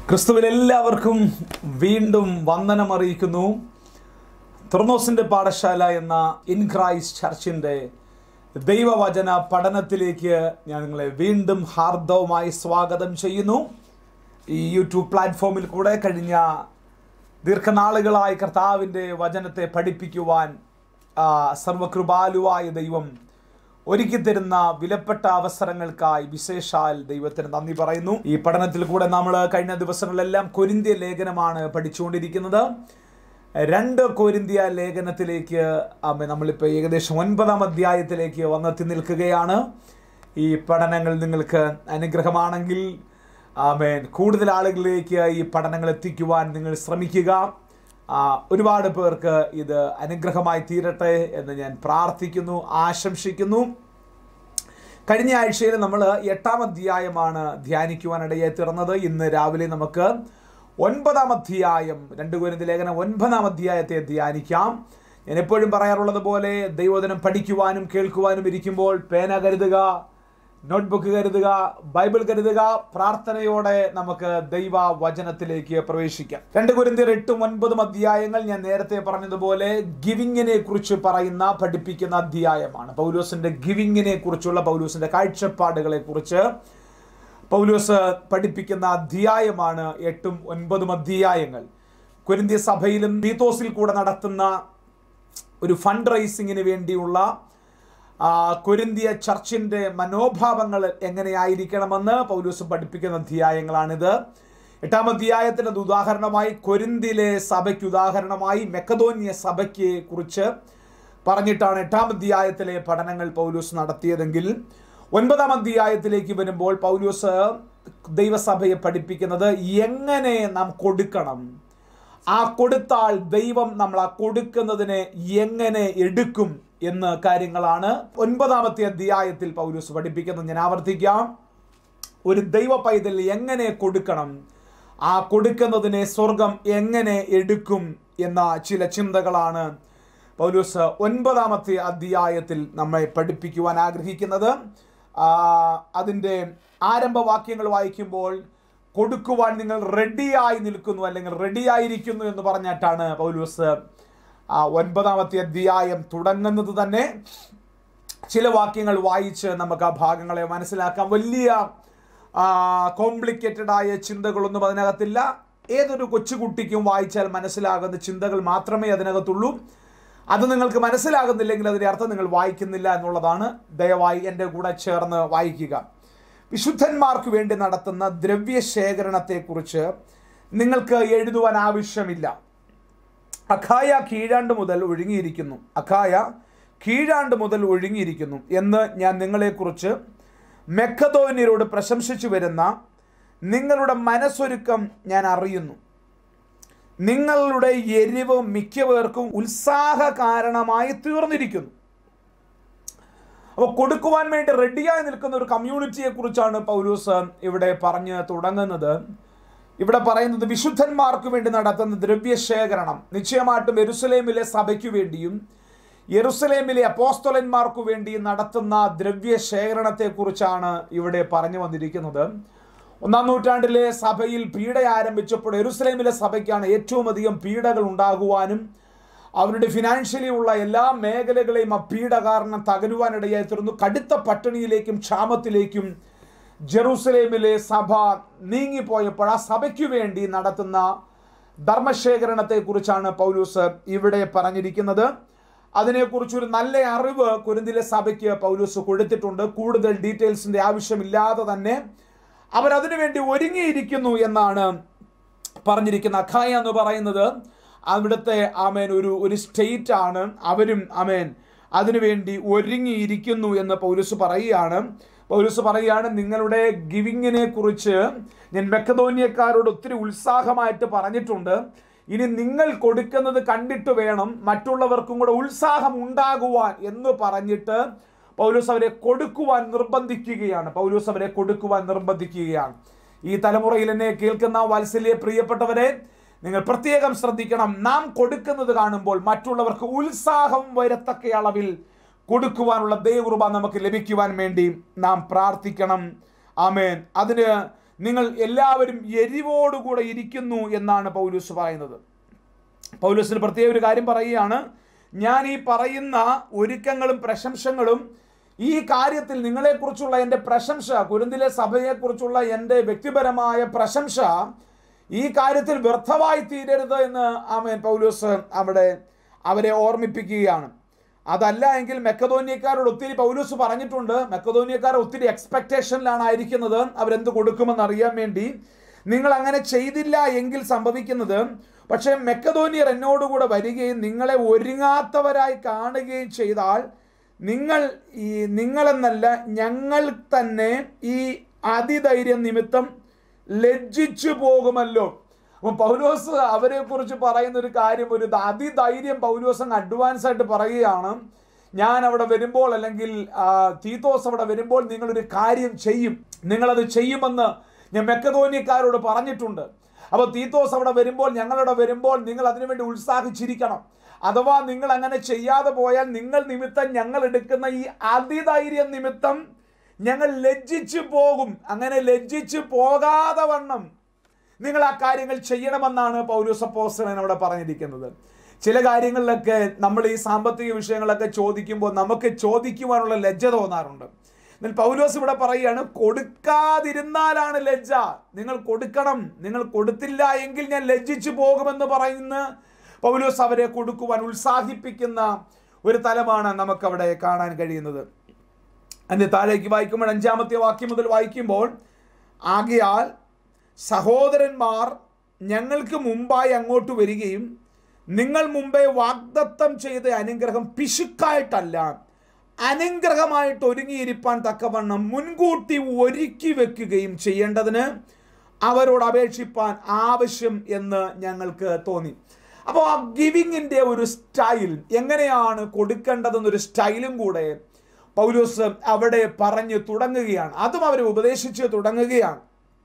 ക്രിസ്തുവിൽ എല്ലാവർക്കും വീണ്ടും വന്ദനം അറിയിക്കുന്നു തുറന്നോസിൻ്റെ പാഠശാല എന്ന ഇൻ ക്രൈസ്റ്റ് ചർച്ചിൻ്റെ ദൈവവചന പഠനത്തിലേക്ക് ഞാൻ നിങ്ങളെ വീണ്ടും ഹാർദവമായി സ്വാഗതം ചെയ്യുന്നു ഈ യൂട്യൂബ് പ്ലാറ്റ്ഫോമിൽ കൂടെ കഴിഞ്ഞ ദീർഘനാളുകളായി കർത്താവിൻ്റെ വചനത്തെ പഠിപ്പിക്കുവാൻ ആ, സർവകൃപാലുവായ ദൈവം ഒരുക്കി തരുന്ന വിലപ്പെട്ട അവസരങ്ങൾക്കായി വിശേഷാൽ ദൈവത്തിന് നന്ദി പറയുന്നു ഈ പഠനത്തിൽ കൂടെ നമ്മൾ കഴിഞ്ഞ ദിവസങ്ങളിലെല്ലാം കൊരിന്ത്യ ലേഖനമാണ് പഠിച്ചുകൊണ്ടിരിക്കുന്നത് രണ്ട് കൊരിന്ത്യ ലേഖനത്തിലേക്ക് ആമേ നമ്മളിപ്പോൾ ഏകദേശം ഒൻപതാം അധ്യായത്തിലേക്ക് വന്നെത്തി നിൽക്കുകയാണ് ഈ പഠനങ്ങൾ നിങ്ങൾക്ക് അനുഗ്രഹമാണെങ്കിൽ ആമേൻ കൂടുതൽ ആളുകളിലേക്ക് ഈ പഠനങ്ങൾ എത്തിക്കുവാൻ നിങ്ങൾ ശ്രമിക്കുക ആ, ഒരുപാട് പേർക്ക് ഇത് അനുഗ്രഹമായി തീരട്ടെ എന്ന് ഞാൻ പ്രാർത്ഥിക്കുന്നു ആശംസിക്കുന്നു കഴിഞ്ഞ ആഴ്ചയിൽ നമ്മൾ എട്ടാം അധ്യായമാണ് ധ്യാനിക്കുവാനിടയായി തീർന്നത് ഇന്ന് രാവിലെ നമുക്ക് ഒൻപതാം അധ്യായം രണ്ട് കുരുന്ന ലേഖനം ഒൻപതാം അധ്യായത്തെ ധ്യാനിക്കാം ഞാൻ എപ്പോഴും പറയാറുള്ളത് പോലെ ദൈവദിനം പഠിക്കുവാനും കേൾക്കുവാനും ഇരിക്കുമ്പോൾ പേന കരുതുക നോട്ട്ബുക്ക് കരുതുക ബൈബിൾ കരുതുക പ്രാർത്ഥനയോടെ നമുക്ക് ദൈവ വചനത്തിലേക്ക് പ്രവേശിക്കാം രണ്ട് കുരിന്തിയർ എട്ടും ഒൻപതും അധ്യായങ്ങൾ ഞാൻ നേരത്തെ പറഞ്ഞതുപോലെ ഗിവിങ്ങിനെ കുറിച്ച് പറയുന്ന പഠിപ്പിക്കുന്ന അധ്യായമാണ് പൗലോസിന്റെ ഗിവിങ്ങിനെ കുറിച്ചുള്ള പൗലോസിന്റെ കാഴ്ചപ്പാടുകളെ കുറിച്ച് പൗലോസ് പഠിപ്പിക്കുന്ന അധ്യായമാണ് എട്ടും ഒൻപതും അധ്യായങ്ങൾ കുരിന്തിയ സഭയിലും തീത്തോസിൽ കൂടെ നടത്തുന്ന ഒരു ഫണ്ട് റൈസിങ്ങിന് വേണ്ടിയുള്ള ആ, കൊരിന്തിയ ചർച്ചിന്റെ മനോഭാവങ്ങൾ എങ്ങനെയായിരിക്കണമെന്ന് പൗലൂസ് പഠിപ്പിക്കുന്ന അധ്യായങ്ങളാണിത് എട്ടാം അധ്യായത്തിന് അത് ഉദാഹരണമായി കൊരിന്തിലെ സഭയ്ക്ക് ഉദാഹരണമായി മെക്കതോന്യ സഭയ്ക്ക് കുറിച്ച് പറഞ്ഞിട്ടാണ് എട്ടാം അധ്യായത്തിലെ പഠനങ്ങൾ പൗലൂസ് നടത്തിയതെങ്കിൽ ഒൻപതാം അധ്യായത്തിലേക്ക് വരുമ്പോൾ പൗലൂസ് ദൈവസഭയെ പഠിപ്പിക്കുന്നത് എങ്ങനെ നാം കൊടുക്കണം ആ കൊടുത്താൽ ദൈവം നമ്മൾ ആ കൊടുക്കുന്നതിനെ എങ്ങനെ എടുക്കും എന്ന കാര്യങ്ങളാണ് ഒൻപതാമത്തെ അധ്യായത്തിൽ പൗലൂസ് പഠിപ്പിക്കുന്നത് ഞാൻ ആവർത്തിക്കാം ഒരു ദൈവ പൈതൽ എങ്ങനെ കൊടുക്കണം ആ കൊടുക്കുന്നതിനെ സ്വർഗം എങ്ങനെ എടുക്കും എന്ന ചില ചിന്തകളാണ് പൗലൂസ് ഒൻപതാമത്തെ അധ്യായത്തിൽ നമ്മെ പഠിപ്പിക്കുവാൻ ആഗ്രഹിക്കുന്നത് ആ, അതിൻ്റെ ആരംഭവാക്യങ്ങൾ വായിക്കുമ്പോൾ കൊടുക്കുവാൻ നിങ്ങൾ റെഡിയായി നിൽക്കുന്നു അല്ലെങ്കിൽ റെഡിയായിരിക്കുന്നു എന്ന് പറഞ്ഞിട്ടാണ് പൗലൂസ് ആ ഒൻപതാമത്തെ അധ്യായം തുടങ്ങുന്നത് തന്നെ ചില വാക്യങ്ങൾ വായിച്ച് നമുക്ക് ആ ഭാഗങ്ങളെ മനസ്സിലാക്കാം വലിയ കോംപ്ലിക്കേറ്റഡ് ആയ ചിന്തകളൊന്നും അതിനകത്തില്ല ഏതൊരു കൊച്ചുകുട്ടിക്കും വായിച്ചാൽ മനസ്സിലാകുന്ന ചിന്തകൾ മാത്രമേ അതിനകത്തുള്ളൂ അത് നിങ്ങൾക്ക് മനസ്സിലാകുന്നില്ലെങ്കിൽ അതിൻ്റെ അർത്ഥം നിങ്ങൾ വായിക്കുന്നില്ല എന്നുള്ളതാണ് ദയവായി എൻ്റെ കൂടെ ചേർന്ന് വായിക്കുക വിശുദ്ധന്മാർക്ക് വേണ്ടി നടത്തുന്ന ദ്രവ്യശേഖരണത്തെക്കുറിച്ച് നിങ്ങൾക്ക് എഴുതുവാൻ ആവശ്യമില്ല അഖായ കീഴാണ്ട് മുതൽ ഒഴുങ്ങിയിരിക്കുന്നു അഖായ കീഴാണ്ട് മുതൽ ഒഴുങ്ങിയിരിക്കുന്നു എന്ന് ഞാൻ നിങ്ങളെക്കുറിച്ച് മെക്കതോന്യരോട് പ്രശംസിച്ചു വരുന്ന നിങ്ങളുടെ മനസ്സൊരുക്കം ഞാൻ അറിയുന്നു നിങ്ങളുടെ എരിവ് മിക്കവേർക്കും ഉത്സാഹ കാരണമായി തീർന്നിരിക്കുന്നു അപ്പോൾ കൊടുക്കുവാൻ വേണ്ടി റെഡിയായി നിൽക്കുന്ന ഒരു കമ്മ്യൂണിറ്റിയെ കുറിച്ചാണ് പൗലൂസ് ഇവിടെ പറഞ്ഞ് തുടങ്ങുന്നത് ഇവിടെ പറയുന്നത് വിശുദ്ധന്മാർക്ക് വേണ്ടി നടത്തുന്ന ദ്രവ്യശേഖരണം നിശ്ചയമായിട്ടും യെരുസലേമിലെ സഭയ്ക്ക് വേണ്ടിയും യെരുസലേമിലെ അപ്പോസ്തലന്മാർക്ക് വേണ്ടി നടത്തുന്ന ദ്രവ്യശേഖരണത്തെക്കുറിച്ചാണ് ഇവിടെ പറഞ്ഞു വന്നിരിക്കുന്നത് ഒന്നാം നൂറ്റാണ്ടിലെ സഭയിൽ പീഡ ആരംഭിച്ചപ്പോൾ യെരുസലേമിലെ സഭയ്ക്കാണ് ഏറ്റവും അധികം പീഡകൾ ഉണ്ടാകുവാനും അവരുടെ ഫിനാൻഷ്യലി ഉള്ള എല്ലാ മേഖലകളെയും ആ പീഡ കാരണം തകരുവാനിടയായി തീർന്നു കടുത്ത പട്ടിണിയിലേക്കും ക്ഷാമത്തിലേക്കും ജെറൂസലേമിലെ സഭ നീങ്ങിപ്പോയപ്പോൾ ആ സഭയ്ക്ക് വേണ്ടി നടത്തുന്ന ധർമ്മശേഖരണത്തെക്കുറിച്ചാണ് പൗലൂസ് ഇവിടെ പറഞ്ഞിരിക്കുന്നത് അതിനെക്കുറിച്ചൊരു നല്ല അറിവ് കുരുന്തിലെ സഭയ്ക്ക് പൗലൂസ് കൊടുത്തിട്ടുണ്ട് കൂടുതൽ ഡീറ്റെയിൽസിൻ്റെ ആവശ്യമില്ലാതെ തന്നെ അവരതിനു വേണ്ടി ഒരുങ്ങിയിരിക്കുന്നു എന്നാണ് പറഞ്ഞിരിക്കുന്ന അഖായ എന്ന് പറയുന്നത് അവിടുത്തെ ആമേൻ ഒരു ഒരു സ്റ്റേറ്റ് ആണ് അവരും ആമേൻ അതിനുവേണ്ടി ഒരുങ്ങിയിരിക്കുന്നു എന്ന് പൗലൂസ് പറയുകയാണ് പൗലൂസ് പറയുകയാണ് നിങ്ങളുടെ ഗിവിങ്ങിനെ കുറിച്ച് ഞാൻ മെക്കതോന്യക്കാരോട് ഒത്തിരി ഉത്സാഹമായിട്ട് പറഞ്ഞിട്ടുണ്ട് ഇനി നിങ്ങൾ കൊടുക്കുന്നത് കണ്ടിട്ട് വേണം മറ്റുള്ളവർക്കും കൂടെ ഉത്സാഹം ഉണ്ടാകുവാൻ എന്ന് പറഞ്ഞിട്ട് പൗലൂസ് അവരെ കൊടുക്കുവാൻ നിർബന്ധിക്കുകയാണ് പൗലൂസ് അവരെ കൊടുക്കുവാൻ നിർബന്ധിക്കുകയാണ് ഈ തലമുറയിൽ എന്നെ കേൾക്കുന്ന വാത്സല്യ പ്രിയപ്പെട്ടവരെ നിങ്ങൾ പ്രത്യേകം ശ്രദ്ധിക്കണം നാം കൊടുക്കുന്നത് കാണുമ്പോൾ മറ്റുള്ളവർക്ക് ഉത്സാഹം വരത്തക്ക അളവിൽ കൊടുക്കുവാനുള്ള ദൈവകൃപ നമുക്ക് ലഭിക്കുവാൻ വേണ്ടി നാം പ്രാർത്ഥിക്കണം ആമേൻ അതിന് നിങ്ങൾ എല്ലാവരും എരിവോടുകൂടെ ഇരിക്കുന്നു എന്നാണ് പൗലൂസ് പറയുന്നത് പൗലൂസിന് പ്രത്യേക ഒരു കാര്യം പറയുകയാണ് ഞാൻ ഈ പറയുന്ന ഒരുക്കങ്ങളും പ്രശംസകളും ഈ കാര്യത്തിൽ നിങ്ങളെക്കുറിച്ചുള്ള എൻ്റെ പ്രശംസ കുരുന്തിലെ സഭയെക്കുറിച്ചുള്ള എൻ്റെ വ്യക്തിപരമായ പ്രശംസ ഈ കാര്യത്തിൽ വ്യർത്ഥമായി തീരരുത് എന്ന് ആമേൻ പൗലൂസ് അവിടെ അവരെ ഓർമ്മിപ്പിക്കുകയാണ് അതല്ല എങ്കിൽ മെക്കതോന്യക്കാരോട് ഒത്തിരി പൗലൂസ് പറഞ്ഞിട്ടുണ്ട് മെക്കതോന്യക്കാർ ഒത്തിരി എക്സ്പെക്റ്റേഷനിലാണ് ആയിരിക്കുന്നത് അവരെന്ത് കൊടുക്കുമെന്ന് അറിയാൻ വേണ്ടി നിങ്ങൾ അങ്ങനെ ചെയ്തില്ല എങ്കിൽ സംഭവിക്കുന്നത് പക്ഷേ മെക്കതോനിയർ എന്നോടുകൂടെ വരികയും നിങ്ങളെ ഒരുങ്ങാത്തവരായി കാണുകയും ചെയ്താൽ നിങ്ങൾ ഈ നിങ്ങളെന്നല്ല ഞങ്ങൾ തന്നെ ഈ അതിധൈര്യം നിമിത്തം ലജ്ജിച്ചു പോകുമല്ലോ അപ്പം പൗലോസ് അവരെ കുറിച്ച് പറയുന്ന ഒരു കാര്യം ഒരു അതിധൈര്യം പൗലോസ് അങ്ങ് അഡ്വാൻസ് ആയിട്ട് പറയുകയാണ് ഞാൻ അവിടെ വരുമ്പോൾ അല്ലെങ്കിൽ ആ, തീത്തോസ് അവിടെ വരുമ്പോൾ നിങ്ങളൊരു കാര്യം ചെയ്യും നിങ്ങളത് ചെയ്യുമെന്ന് ഞാൻ മെക്കതോന്യക്കാരോട് പറഞ്ഞിട്ടുണ്ട് അപ്പോൾ തീത്തോസ് അവിടെ വരുമ്പോൾ ഞങ്ങളുടെ വരുമ്പോൾ നിങ്ങൾ അതിനുവേണ്ടി ഉത്സാഹിച്ചിരിക്കണം അഥവാ നിങ്ങൾ അങ്ങനെ ചെയ്യാതെ പോയാൽ നിങ്ങൾ നിമിത്തം ഞങ്ങൾ എടുക്കുന്ന ഈ അതിധൈര്യം നിമിത്തം ഞങ്ങൾ ലജ്ജിച്ചു പോകും അങ്ങനെ ലജ്ജിച്ചു പോകാതെ വണ്ണം നിങ്ങൾ ആ കാര്യങ്ങൾ ചെയ്യണമെന്നാണ് പൗരസപ്പോസ്റ്റലൻ അവിടെ പറഞ്ഞിരിക്കുന്നത് ചില കാര്യങ്ങളിലൊക്കെ നമ്മൾ ഈ സാമ്പത്തിക വിഷയങ്ങളൊക്കെ ചോദിക്കുമ്പോൾ നമുക്ക് ചോദിക്കുവാനുള്ള ലജ്ജ തോന്നാറുണ്ട് എന്നാൽ പൗലോസ് ഇവിടെ പറയുകയാണ് കൊടുക്കാതിരുന്നാലാണ് ലജ്ജ നിങ്ങൾ കൊടുക്കണം നിങ്ങൾ കൊടുത്തില്ല എങ്കിൽ ഞാൻ ലജ്ജിച്ചു പോകുമെന്ന് പറയുന്ന പൗലോസ് അവരെ കൊടുക്കുവാൻ ഉത്സാഹിപ്പിക്കുന്ന ഒരു തലമാണ് നമുക്കവിടെ കാണാൻ കഴിയുന്നത് അതിൻ്റെ താഴേക്ക് വായിക്കുമ്പോൾ അഞ്ചാമത്തെ വാക്യം മുതൽ വായിക്കുമ്പോൾ ആകയാൽ സഹോദരന്മാർ ഞങ്ങൾക്ക് മുമ്പായി അങ്ങോട്ട് വരികയും നിങ്ങൾ മുമ്പേ വാഗ്ദത്തം ചെയ്ത അനുഗ്രഹം പിശുക്കായിട്ടല്ല അനുഗ്രഹമായിട്ട് ഒരുങ്ങിയിരിപ്പാൻ തക്കവണ്ണം മുൻകൂട്ടി ഒരുക്കി വെക്കുകയും ചെയ്യേണ്ടതിന് അവരോട് അപേക്ഷിപ്പാൻ ആവശ്യം എന്ന് ഞങ്ങൾക്ക് തോന്നി അപ്പോൾ ആ ഗിവിങ്ങിൻ്റെ ഒരു സ്റ്റൈൽ എങ്ങനെയാണ് കൊടുക്കേണ്ടതെന്നൊരു സ്റ്റൈലും കൂടെ പൗലോസ് അവിടെ പറഞ്ഞു തുടങ്ങുകയാണ് അതും അവരെ ഉപദേശിച്ച് തുടങ്ങുകയാണ്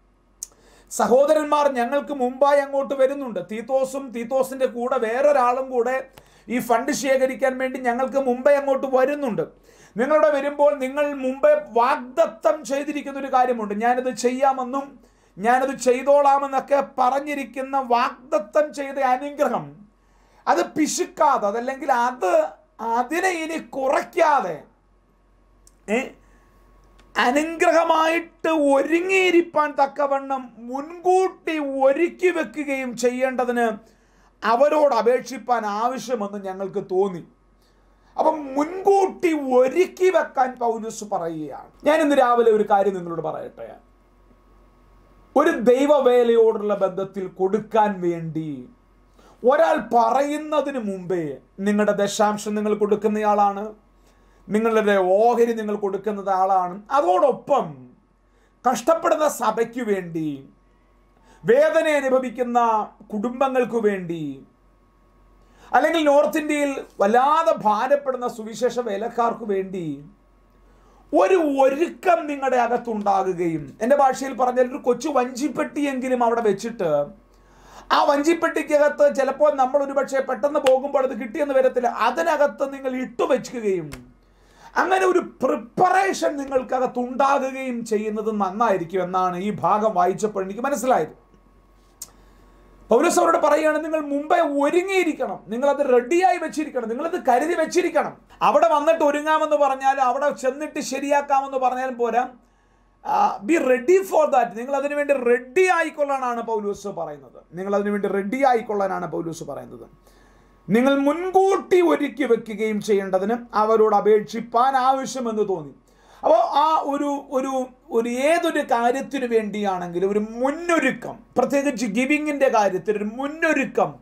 സഹോദരന്മാർ ഞങ്ങൾക്ക് മുമ്പായി അങ്ങോട്ട് വരുന്നുണ്ട് തീത്തോസും തീത്തോസിന്റെ കൂടെ വേറൊരാളും കൂടെ ഈ ഫണ്ട് ശേഖരിക്കാൻ വേണ്ടി ഞങ്ങൾക്ക് മുമ്പേ അങ്ങോട്ട് വരുന്നുണ്ട് നിങ്ങളുടെ വരുമ്പോൾ നിങ്ങൾ മുമ്പേ വാഗ്ദത്തം ചെയ്തിരിക്കുന്ന ഒരു കാര്യമുണ്ട് ഞാനിത് ചെയ്യാമെന്നും ഞാനത് ചെയ്തോളാമെന്നൊക്കെ പറഞ്ഞിരിക്കുന്ന വാഗ്ദത്തം ചെയ്ത അനുഗ്രഹം അത് പിശുക്കാതെ അതല്ലെങ്കിൽ അത് അതിനെ ഇനി കുറയ്ക്കാതെ ഏ അനുഗ്രഹമായിട്ട് ഒരുങ്ങിയിരിപ്പാൻ തക്കവണ്ണം മുൻകൂട്ടി ഒരുക്കി വെക്കുകയും ചെയ്യേണ്ടതിന് അവരോട് അപേക്ഷിപ്പാൻ ആവശ്യമെന്ന് ഞങ്ങൾക്ക് തോന്നി അപ്പം മുൻകൂട്ടി ഒരുക്കി വെക്കാൻ പൗലൂസ് പറയുകയാണ് ഞാൻ ഇന്ന് രാവിലെ ഒരു കാര്യം നിങ്ങളോട് പറയട്ടെ ഒരു ദൈവവേലയോടുള്ള ബന്ധത്തിൽ കൊടുക്കാൻ വേണ്ടി ഒരാൾ പറയുന്നതിന് മുമ്പേ നിങ്ങളുടെ ദശാംശം നിങ്ങൾ കൊടുക്കുന്നയാളാണ് നിങ്ങളുടെ ഓഹരി നിങ്ങൾ കൊടുക്കുന്നത് ആളാണ് അതോടൊപ്പം കഷ്ടപ്പെടുന്ന സഭയ്ക്ക് വേണ്ടി വേദന അനുഭവിക്കുന്ന കുടുംബങ്ങൾക്ക് വേണ്ടി അല്ലെങ്കിൽ നോർത്ത് ഇന്ത്യയിൽ വല്ലാതെ ഭാരപ്പെടുന്ന സുവിശേഷ വേലക്കാർക്ക് വേണ്ടി ഒരു ഒരുക്കം നിങ്ങളുടെ അകത്തുണ്ടാകുകയും എൻ്റെ ഭാഷയിൽ പറഞ്ഞാൽ ഒരു കൊച്ചു വഞ്ചിപ്പെട്ടിയെങ്കിലും അവിടെ വെച്ചിട്ട് ആ വഞ്ചിപ്പെട്ടിക്കകത്ത് ചിലപ്പോൾ നമ്മൾ ഒരുപക്ഷെ പെട്ടെന്ന് പോകുമ്പോൾ അത് കിട്ടിയെന്ന് വരത്തില്ല അതിനകത്ത് നിങ്ങൾ ഇട്ടുവെക്കുകയും അങ്ങനെ ഒരു പ്രിപ്പറേഷൻ നിങ്ങൾക്കകത്ത് ഉണ്ടാകുകയും ചെയ്യുന്നത് നന്നായിരിക്കും എന്നാണ് ഈ ഭാഗം വായിച്ചപ്പോൾ എനിക്ക് മനസ്സിലായത് പൗരസ് അവരോട് പറയുകയാണ് നിങ്ങൾ മുമ്പേ ഒരുങ്ങിയിരിക്കണം നിങ്ങളത് റെഡിയായി വെച്ചിരിക്കണം നിങ്ങളത് കരുതി വെച്ചിരിക്കണം അവിടെ വന്നിട്ട് ഒരുങ്ങാമെന്ന് പറഞ്ഞാലും അവിടെ ചെന്നിട്ട് ശരിയാക്കാമെന്ന് പറഞ്ഞാലും പോരാ ബി റെഡി ഫോർ ദാറ്റ് നിങ്ങൾ അതിനു വേണ്ടി റെഡി ആയിക്കൊള്ളാനാണ് പൗലൂസ് പറയുന്നത് നിങ്ങൾ അതിനു വേണ്ടി റെഡി ആയിക്കൊള്ളാനാണ് പൗലൂസ് പറയുന്നത് നിങ്ങൾ മുൻകൂട്ടി ഒരുക്കി വെക്കുകയും ചെയ്യേണ്ടതിന് അവരോട് അപേക്ഷിപ്പാൻ ആവശ്യമെന്ന് തോന്നി അപ്പോൾ ആ ഒരു ഒരു ഒരു ഏതൊരു കാര്യത്തിനു വേണ്ടിയാണെങ്കിലും ഒരു മുന്നൊരുക്കം പ്രത്യേകിച്ച് ഗിവിങ്ങിൻ്റെ കാര്യത്തിൽ ഒരു മുന്നൊരുക്കം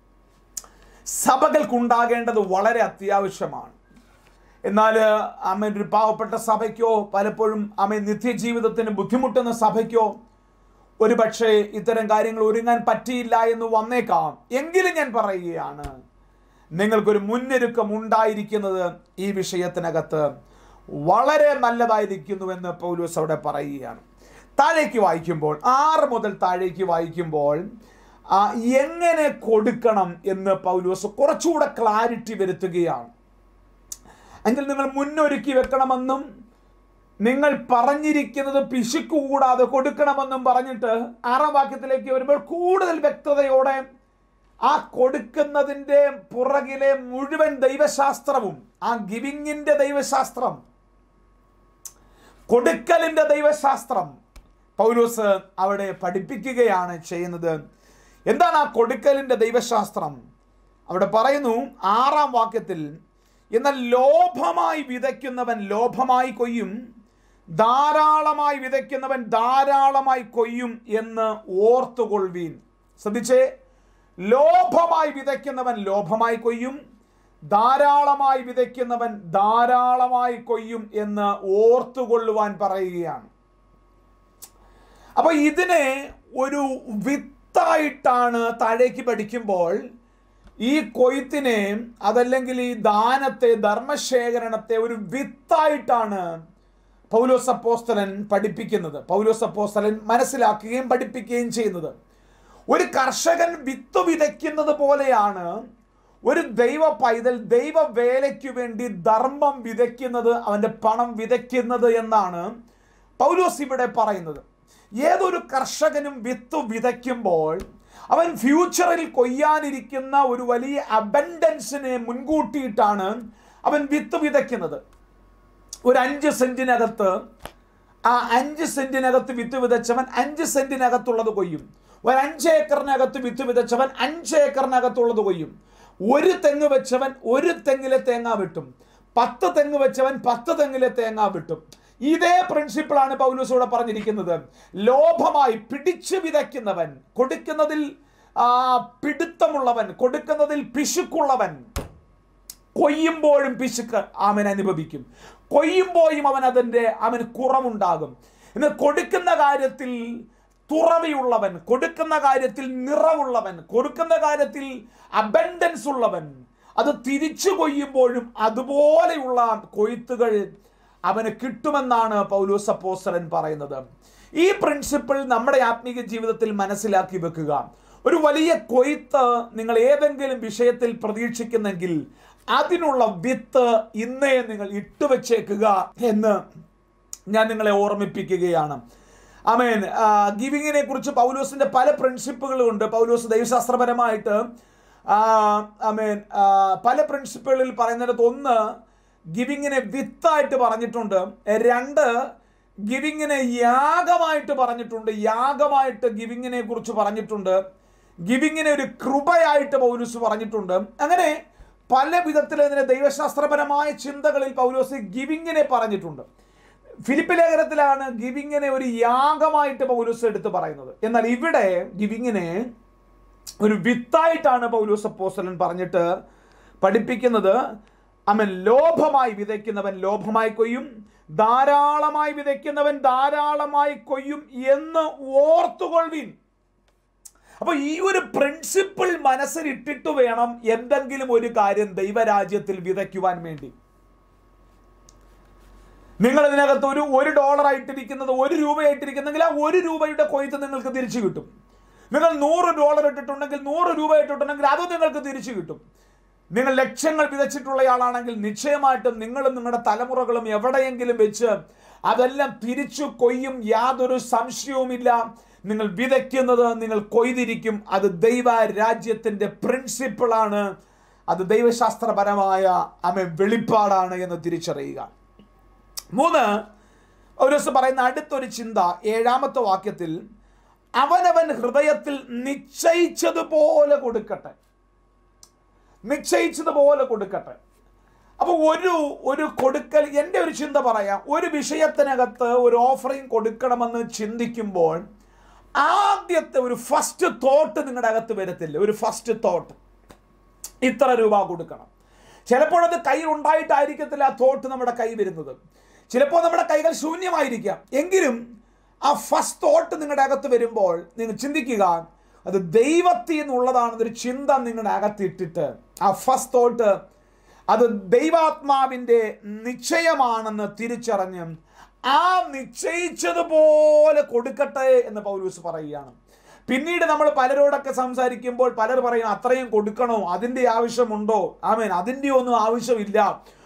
സഭകൾക്കുണ്ടാകേണ്ടത് വളരെ അത്യാവശ്യമാണ് എന്നാൽ അമ്മ ഒരു പാവപ്പെട്ട സഭയ്ക്കോ പലപ്പോഴും അമ്മ നിത്യജീവിതത്തിന് ബുദ്ധിമുട്ടുന്ന സഭയ്ക്കോ ഒരു പക്ഷേ ഇത്തരം കാര്യങ്ങൾ ഒരുങ്ങാൻ പറ്റിയില്ല എന്ന് വന്നേക്കാം എങ്കിലും ഞാൻ പറയുകയാണ് നിങ്ങൾക്കൊരു മുന്നൊരുക്കം ഉണ്ടായിരിക്കുന്നത് ഈ വിഷയത്തിനകത്ത് വളരെ നല്ലതായിരിക്കുന്നുവെന്ന് പൗലൂസ് അവിടെ പറയുകയാണ് താഴേക്ക് വായിക്കുമ്പോൾ ആറ് മുതൽ താഴേക്ക് വായിക്കുമ്പോൾ ആ, എങ്ങനെ കൊടുക്കണം എന്ന് പൗലൂസ് കുറച്ചുകൂടെ ക്ലാരിറ്റി വരുത്തുകയാണ് എങ്കിൽ നിങ്ങൾ മുന്നൊരുക്കി വെക്കണമെന്നും നിങ്ങൾ പറഞ്ഞിരിക്കുന്നത് പിശുക്കു കൂടാതെ കൊടുക്കണമെന്നും പറഞ്ഞിട്ട് ആറാം വാക്യത്തിലേക്ക് വരുമ്പോൾ കൂടുതൽ വ്യക്തതയോടെ ആ കൊടുക്കുന്നതിൻ്റെ പുറകിലെ മുഴുവൻ ദൈവശാസ്ത്രവും ആ ഗിവിങ്ങിൻ്റെ ദൈവശാസ്ത്രം കൊടുക്കലിൻ്റെ ദൈവശാസ്ത്രം പൗലോസ് അവിടെ പഠിപ്പിക്കുകയാണ് ചെയ്യുന്നത് എന്താണ് ആ കൊടുക്കലിൻ്റെ ദൈവശാസ്ത്രം അവിടെ പറയുന്നു ആറാം വാക്യത്തിൽ എന്നാൽ ലോഭമായി വിതയ്ക്കുന്നവൻ ലോഭമായി കൊയ്യും ധാരാളമായി വിതയ്ക്കുന്നവൻ ധാരാളമായി കൊയ്യും എന്ന് ഓർത്തുകൊള്ളുവീൻ ശ്രദ്ധിച്ചേ ലോഭമായി വിതയ്ക്കുന്നവൻ ലോഭമായി കൊയ്യും ധാരാളമായി വിതയ്ക്കുന്നവൻ ധാരാളമായി കൊയ്യും എന്ന് ഓർത്തുകൊള്ളുവാൻ പറയുകയാണ് അപ്പൊ ഇതിനെ ഒരു വിത്തായിട്ടാണ് താഴേക്ക് പഠിക്കുമ്പോൾ ഈ കൊയ്ത്തിനെ അതല്ലെങ്കിൽ ഈ ദാനത്തെ ധർമ്മശേഖരണത്തെ ഒരു വിത്തായിട്ടാണ് പൗലോസ് അപ്പോസ്തലൻ പഠിപ്പിക്കുന്നത് പൗലോസ് അപ്പോസ്തലൻ മനസ്സിലാക്കുകയും പഠിപ്പിക്കുകയും ചെയ്യുന്നത് ഒരു കർഷകൻ വിത്ത് വിതയ്ക്കുന്നത് പോലെയാണ് ഒരു ദൈവ പൈതൽ ദൈവ വേലയ്ക്ക് വേണ്ടി ധർമ്മം വിതയ്ക്കുന്നത് അവൻ്റെ പണം വിതയ്ക്കുന്നത് എന്നാണ് പൗലോസ് ഇവിടെ പറയുന്നത് ഏതൊരു കർഷകനും വിത്ത് വിതയ്ക്കുമ്പോൾ അവൻ ഫ്യൂച്ചറിൽ കൊയ്യാനിരിക്കുന്ന ഒരു വലിയ അബൻഡൻസിനെ മുൻകൂട്ടിയിട്ടാണ് അവൻ വിത്ത് വിതയ്ക്കുന്നത് ഒരു അഞ്ച് സെന്റിനകത്ത് ആ അഞ്ച് സെന്റിനകത്ത് വിത്ത് വിതച്ചവൻ അഞ്ച് സെന്റിനകത്തുള്ളത് കൊയ്യും ഒരു അഞ്ച് ഏക്കറിനകത്ത് വിത്ത് വിതച്ചവൻ അഞ്ച് ഏക്കറിനകത്തുള്ളത് കൊയ്യും ഒരു തെങ്ങ് വെച്ചവൻ ഒരു തെങ്ങിലെ തേങ്ങ വെട്ടും പത്ത് തെങ്ങ് വെച്ചവൻ പത്ത് തെങ്ങിലെ തേങ്ങ വെട്ടും ഇതേ പ്രിൻസിപ്പിളാണ് പൗലൂസ് ഇവിടെ പറഞ്ഞിരിക്കുന്നത് ലോഭമായി പിടിച്ചു വിതയ്ക്കുന്നവൻ കൊടുക്കുന്നതിൽ ആ, പിടുത്തമുള്ളവൻ കൊടുക്കുന്നതിൽ പിശുക്കുള്ളവൻ കൊയ്യുമ്പോഴും പിശുക്ക് അവൻ അനുഭവിക്കും കൊയ്യുമ്പോഴും അവൻ അതിൻ്റെ അവന് കുറവുണ്ടാകും ഇന്ന് കൊടുക്കുന്ന കാര്യത്തിൽ തുറവിയുള്ളവൻ കൊടുക്കുന്ന കാര്യത്തിൽ നിറവുള്ളവൻ കൊടുക്കുന്ന കാര്യത്തിൽ അബൻഡൻസ് ഉള്ളവൻ അത് തിരിച്ചു കൊയ്യുമ്പോഴും അതുപോലെയുള്ള കൊയ്ത്തുകൾ അവന് കിട്ടുമെന്നാണ് പൗലോസ് അപ്പോസ്തലൻ പറയുന്നത് ഈ പ്രിൻസിപ്പിൾ നമ്മുടെ ആത്മീക ജീവിതത്തിൽ മനസ്സിലാക്കി വെക്കുക ഒരു വലിയ കൊയ്ത്ത് നിങ്ങൾ ഏതെങ്കിലും വിഷയത്തിൽ പ്രതീക്ഷിക്കുന്നെങ്കിൽ അതിനുള്ള വിത്ത് ഇന്നേ നിങ്ങൾ ഇട്ടുവെച്ചേക്കുക എന്ന് ഞാൻ നിങ്ങളെ ഓർമ്മിപ്പിക്കുകയാണ് അമേൻ ഗിവിങ്ങിനെ കുറിച്ച് പൗലോസിന്റെ പല പ്രിൻസിപ്പുകളും ഉണ്ട് പൗലോസ് ദൈവശാസ്ത്രപരമായിട്ട് അമേൻ പല പ്രിൻസിപ്പുകളിൽ പറയുന്നിടത്ത് ഒന്ന് ഗിവിങ്ങിനെ വിത്തായിട്ട് പറഞ്ഞിട്ടുണ്ട് രണ്ട് ഗിവിങ്ങിനെ യാഗമായിട്ട് പറഞ്ഞിട്ടുണ്ട് യാഗമായിട്ട് ഗിവിങ്ങിനെ കുറിച്ച് പറഞ്ഞിട്ടുണ്ട് ഗിവിങ്ങിനെ ഒരു കൃപയായിട്ട് പൗലൂസ് പറഞ്ഞിട്ടുണ്ട് അങ്ങനെ പല വിധത്തിൽ അതിനെ ദൈവശാസ്ത്രപരമായ ചിന്തകളിൽ പൗലോസ് ഗിവിങ്ങിനെ പറഞ്ഞിട്ടുണ്ട് ഫിലിപ്പ് ലേഖനത്തിലാണ് ഗിവിങ്ങിനെ ഒരു യാഗമായിട്ട് പൗലൂസ് എടുത്ത് പറയുന്നത് എന്നാൽ ഇവിടെ ഗിവിങ്ങിനെ ഒരു വിത്തായിട്ടാണ് പൗലൂസ് അപ്പോസ്തലൻ പറഞ്ഞിട്ട് പഠിപ്പിക്കുന്നത് അവൻ ലോഭമായി വിതയ്ക്കുന്നവൻ ലോഭമായി കൊയ്യും ധാരാളമായി വിതയ്ക്കുന്നവൻ ധാരാളമായി കൊയ്യും എന്ന് ഓർത്തുകൊള്ളുവിൻ അപ്പൊ ഈ ഒരു പ്രിൻസിപ്പിൾ മനസ്സിലിട്ടിട്ട് വേണം എന്തെങ്കിലും ഒരു കാര്യം ദൈവരാജ്യത്തിൽ വിതയ്ക്കുവാൻ വേണ്ടി നിങ്ങൾ ഇതിനകത്ത് ഒരു ഒരു ഡോളർ ആയിട്ടിരിക്കുന്നത് ഒരു രൂപയായിട്ടിരിക്കുന്നെങ്കിൽ ആ ഒരു രൂപയുടെ കൊയ്ത്ത് നിങ്ങൾക്ക് തിരിച്ചു കിട്ടും നിങ്ങൾ നൂറ് ഡോളർ ഇട്ടിട്ടുണ്ടെങ്കിൽ നൂറ് രൂപ ഇട്ടിട്ടുണ്ടെങ്കിൽ അതും നിങ്ങൾക്ക് തിരിച്ചു കിട്ടും നിങ്ങൾ ലക്ഷ്യങ്ങൾ വിതച്ചിട്ടുള്ളയാളാണെങ്കിൽ നിശ്ചയമായിട്ടും നിങ്ങളും നിങ്ങളുടെ തലമുറകളും എവിടെയെങ്കിലും വെച്ച് അതെല്ലാം തിരിച്ചു കൊയ്യും യാതൊരു സംശയവുമില്ല നിങ്ങൾ വിതയ്ക്കുന്നത് നിങ്ങൾ കൊയ്തിരിക്കും അത് ദൈവ രാജ്യത്തിൻ്റെ പ്രിൻസിപ്പിളാണ് അത് ദൈവശാസ്ത്രപരമായ അമ വെളിപ്പാടാണ് എന്ന് തിരിച്ചറിയുക മൂന്ന് ഒരു ദിവസം പറയുന്ന അടുത്തൊരു ചിന്ത ഏഴാമത്തെ വാക്യത്തിൽ അവനവൻ ഹൃദയത്തിൽ നിശ്ചയിച്ചതുപോലെ കൊടുക്കട്ടെ നിശ്ചയിച്ചതുപോലെ കൊടുക്കട്ടെ അപ്പോൾ ഒരു ഒരു കൊടുക്കൽ എൻ്റെ ഒരു ചിന്ത പറയാം ഒരു വിഷയത്തിനകത്ത് ഒരു ഓഫറിങ് കൊടുക്കണമെന്ന് ചിന്തിക്കുമ്പോൾ ആദ്യത്തെ ഒരു ഫസ്റ്റ് തോട്ട് നിങ്ങളുടെ അകത്ത് വരത്തില്ല ഒരു ഫസ്റ്റ് തോട്ട് ഇത്ര രൂപ കൊടുക്കണം ചിലപ്പോൾ അത് കയ്യിൽ ഉണ്ടായിട്ടായിരിക്കത്തില്ല ആ തോട്ട് നമ്മുടെ കൈ വരുന്നത് ചിലപ്പോൾ നമ്മുടെ കൈകൾ ശൂന്യമായിരിക്കാം എങ്കിലും ആ ഫസ്റ്റ് തോട്ട് നിങ്ങളുടെ അകത്ത് വരുമ്പോൾ നിങ്ങൾ ചിന്തിക്കുക അത് ദൈവത്തിൽ നിന്നുള്ളതാണെന്നൊരു ചിന്ത നിങ്ങളുടെ അകത്ത് ഇട്ടിട്ട് ആ ഫസ്റ്റ് തോട്ട് അത് ദൈവാത്മാവിൻ്റെ നിശ്ചയമാണെന്ന് തിരിച്ചറിഞ്ഞ് ആ നിശ്ചയിച്ചതുപോലെ കൊടുക്കട്ടെ എന്ന് പൗലൂസ് പറയുകയാണ് പിന്നീട് നമ്മൾ പലരോടൊക്കെ സംസാരിക്കുമ്പോൾ പലർ പറയും അത്രയും കൊടുക്കണോ അതിൻ്റെ ആവശ്യമുണ്ടോ ആമേൻ അതിൻ്റെ ഒന്നും ആവശ്യമില്ല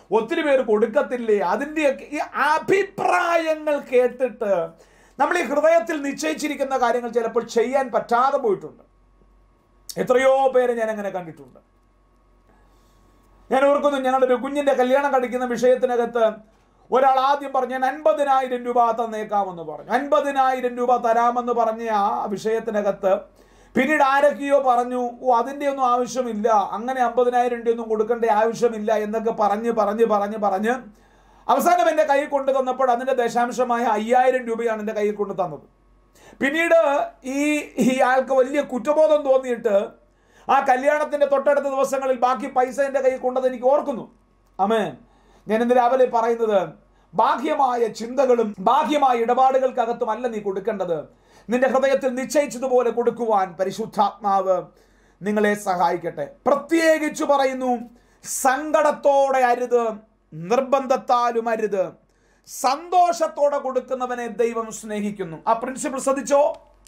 ഒത്തിരി പേര് കൊടുക്കത്തില്ലേ അതിൻ്റെയൊക്കെ ഈ അഭിപ്രായങ്ങൾ കേട്ടിട്ട് നമ്മൾ ഈ ഹൃദയത്തിൽ നിശ്ചയിച്ചിരിക്കുന്ന കാര്യങ്ങൾ ചിലപ്പോൾ ചെയ്യാൻ പറ്റാതെ പോയിട്ടുണ്ട് എത്രയോ പേരെ ഞാൻ അങ്ങനെ കണ്ടിട്ടുണ്ട് ഞാൻ ഓർക്കുന്നു ഞങ്ങളുടെ ഒരു കുഞ്ഞിന്റെ കല്യാണം കഴിക്കുന്ന വിഷയത്തിനകത്ത് ഒരാൾ ആദ്യം പറഞ്ഞു ഞാൻ അൻപതിനായിരം രൂപ തന്നേക്കാമെന്ന് പറഞ്ഞു അൻപതിനായിരം രൂപ തരാമെന്ന് പറഞ്ഞ ആ വിഷയത്തിനകത്ത് പിന്നീട് ആരൊക്കെയോ പറഞ്ഞു ഓ അതിൻ്റെ ഒന്നും ആവശ്യമില്ല അങ്ങനെ അമ്പതിനായിരം രൂപ ഒന്നും കൊടുക്കേണ്ട ആവശ്യമില്ല എന്നൊക്കെ പറഞ്ഞ് പറഞ്ഞ് പറഞ്ഞ് പറഞ്ഞ് അവസാനം എൻ്റെ കയ്യിൽ കൊണ്ടു തന്നപ്പോൾ അതിൻ്റെ ദശാംശമായ അയ്യായിരം രൂപയാണ് എൻ്റെ കയ്യിൽ കൊണ്ടു തന്നത് പിന്നീട് ഈ ഈ ആൾക്ക് വലിയ കുറ്റബോധം തോന്നിയിട്ട് ആ കല്യാണത്തിന്റെ തൊട്ടടുത്ത ദിവസങ്ങളിൽ ബാക്കി പൈസ എൻ്റെ കയ്യിൽ കൊണ്ടത് എനിക്ക് ഓർക്കുന്നു അമേ ഞാൻ ഇന്ന് രാവിലെ പറയുന്നത് ബാഹ്യമായ ചിന്തകളും ബാഹ്യമായ ഇടപാടുകൾക്കകത്തുമല്ല നീ കൊടുക്കേണ്ടത് നിന്റെ ഹൃദയത്തിൽ നിശ്ചയിച്ചതുപോലെ കൊടുക്കുവാൻ പരിശുദ്ധാത്മാവ് നിങ്ങളെ സഹായിക്കട്ടെ പ്രത്യേകിച്ച് പറയുന്നു സങ്കടത്തോടെ അരുത് നിർബന്ധത്താലും അരുത് സന്തോഷത്തോടെ കൊടുക്കുന്നവനെ ദൈവം സ്നേഹിക്കുന്നു ആ പ്രിൻസിപ്പിൾ ശ്രദ്ധിച്ചോ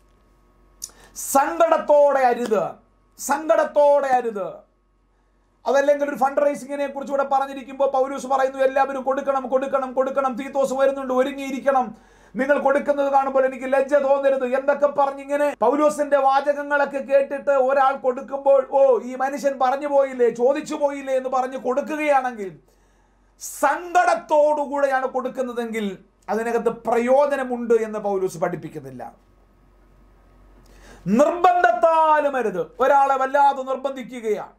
സങ്കടത്തോടെ അരുത് സങ്കടത്തോടെ അരുത് അതല്ലെങ്കിൽ ഒരു ഫണ്ട് റൈസിങ്ങിനെ കുറിച്ച് ഇവിടെ പറഞ്ഞിരിക്കുമ്പോൾ പൗരൂസ് പറയുന്നു എല്ലാവരും കൊടുക്കണം കൊടുക്കണം കൊടുക്കണം തീത്തോസ് വരുന്നുണ്ട് ഒരുങ്ങിയിരിക്കണം നിങ്ങൾ കൊടുക്കുന്നത് കാണുമ്പോൾ എനിക്ക് ലജ്ജ തോന്നരുത് എന്തൊക്കെ പറഞ്ഞിങ്ങനെ പൗലോസിന്റെ വാചകങ്ങളൊക്കെ കേട്ടിട്ട് ഒരാൾ കൊടുക്കുമ്പോൾ ഓ ഈ മനുഷ്യൻ പറഞ്ഞു പോയില്ലേ ചോദിച്ചു പോയില്ലേ എന്ന് പറഞ്ഞ് കൊടുക്കുകയാണെങ്കിൽ സങ്കടത്തോടുകൂടെയാണ് കൊടുക്കുന്നതെങ്കിൽ അതിനകത്ത് പ്രയോജനമുണ്ട് എന്ന് പൗലൂസ് പഠിപ്പിക്കുന്നില്ല നിർബന്ധത്താലും അരുത് ഒരാളെ വല്ലാതെ നിർബന്ധിക്കുകയാണ്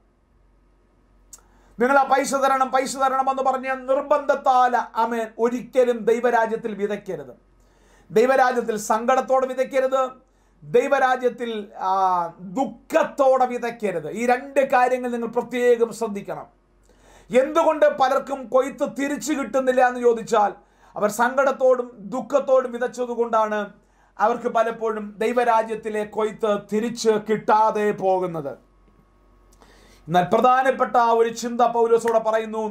നിങ്ങൾ ആ പൈസ തരണം പൈസ തരണം എന്ന് പറഞ്ഞ നിർബന്ധത്താല അമേൻ ഒരിക്കലും ദൈവരാജ്യത്തിൽ വിതയ്ക്കരുത് ദൈവരാജ്യത്തിൽ സങ്കടത്തോടെ വിതയ്ക്കരുത് ദൈവരാജ്യത്തിൽ ആ, ദുഃഖത്തോടെ വിതയ്ക്കരുത് ഈ രണ്ട് കാര്യങ്ങൾ നിങ്ങൾ പ്രത്യേകം ശ്രദ്ധിക്കണം എന്തുകൊണ്ട് പലർക്കും കൊയ്ത്ത് തിരിച്ചു കിട്ടുന്നില്ല എന്ന് ചോദിച്ചാൽ അവർ സങ്കടത്തോടും ദുഃഖത്തോടും വിതച്ചതുകൊണ്ടാണ് അവർക്ക് പലപ്പോഴും ദൈവരാജ്യത്തിലെ കൊയ്ത്ത് തിരിച്ച് കിട്ടാതെ പോകുന്നത് എന്നാൽ പ്രധാനപ്പെട്ട ആ ഒരു ചിന്ത പൗലോസോടെ പറയുന്നു